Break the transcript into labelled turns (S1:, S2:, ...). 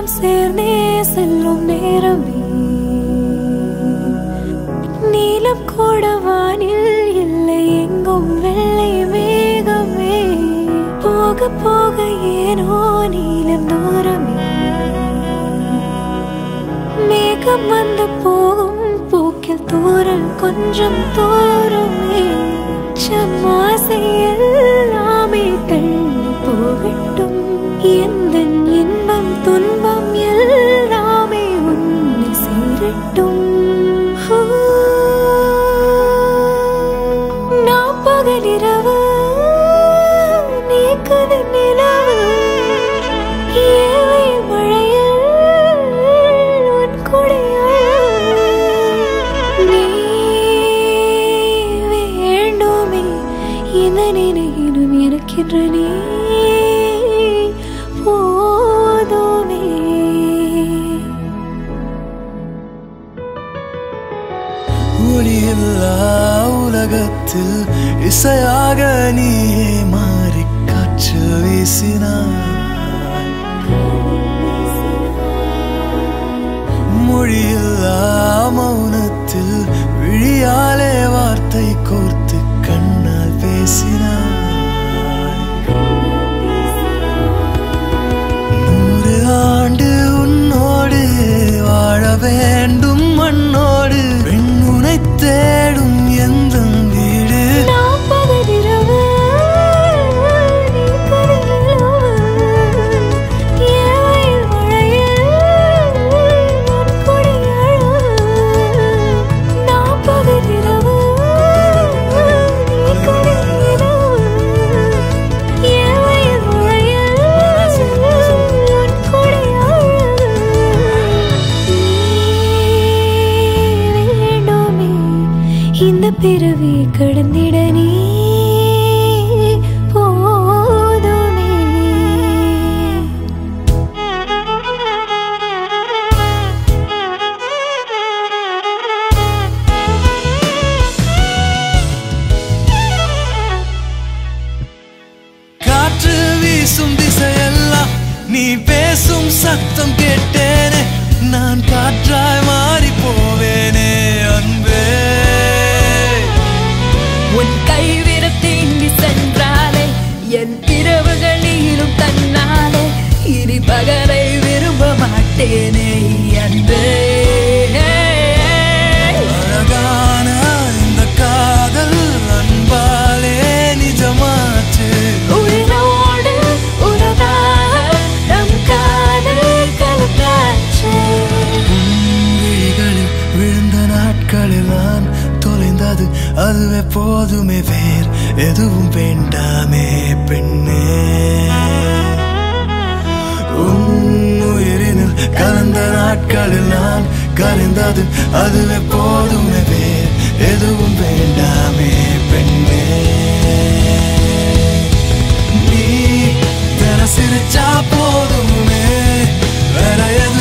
S1: நாம் சேர்ந்தே செல்லும் நேரமே நீலம் கூட வானில் இல்லை எங்கும் வெள்ளை மேகமே போக போக ஏனோ நீலம் தூரமே மேகம் வந்து போகும் போக்கில் தூரல் கொஞ்சம் தூரமே சம்மாசை எல்லாமே தள்ளி போகட்டும் எந்த இன்பம் துன்பம் எல்லாமே உன்னை சேரட்டும் ஹூ. நான் பகலிரவு நீ கதை நிலவு ஏழை மழையில் உன் குடையாய் நீ வேண்டுமே இந்த நினைவிலும் இருக்கின்ற நீ போதுமே
S2: ஒளியில்லா உலகத்தில் இசையாக நீயே மாறி காற்று வீசினாய் மொழியில்லா மௌனத்தில் விழியாலே வார்த்தை கோர்த்து கண்ணால் பேசினாய் நூறு ஆண்டு உன்னோடு வாழ வேண்டும் மண்ணோடு பெண் உனை தேடும் எந்த வீடு
S1: நான் பகலிரவு நீ கருநிலவு ஏழை மழையில் உன் குடையாய் நான் பகலிரவு நீ கருநிலவு ஏழை மழையில் உன் குடையாய் வேண்டுமே இந்த பிறவி கடந்திட நீ போதுமே
S2: காற்று வீசும் திசையெல்லாம் நீ பேசும் சத்தம் கேட்டேனே நான் காற்றாய் மாறி போவேனே அன்பே
S3: உன் கைவிர தீண்டி சென்றாலே என் இரவுகளிலும் தன்னாலே இனி பகலை விரும்ப மாட்டேனே அன்பே
S2: அழகான இந்த காதல் அன்பாலே நிஜமாச்சு
S1: உயிரோடு உறவாக நம் காதல் கலந்தாச்சு
S2: விழிகளில் விழுந்த நாட்களில் நான் தொலைந்தது அதுவே போதுமே வேர் எதுவும் வேண்டாமே பெண்ணே உன் உயிரினில் கலந்த நாட்களில் நான் கலைந்தது அதுவே போதுமே வேர் எதுவும் வேண்டாமே பெண்ணே நீ தன சிரிச்சா போதுமே வேற எதுவும்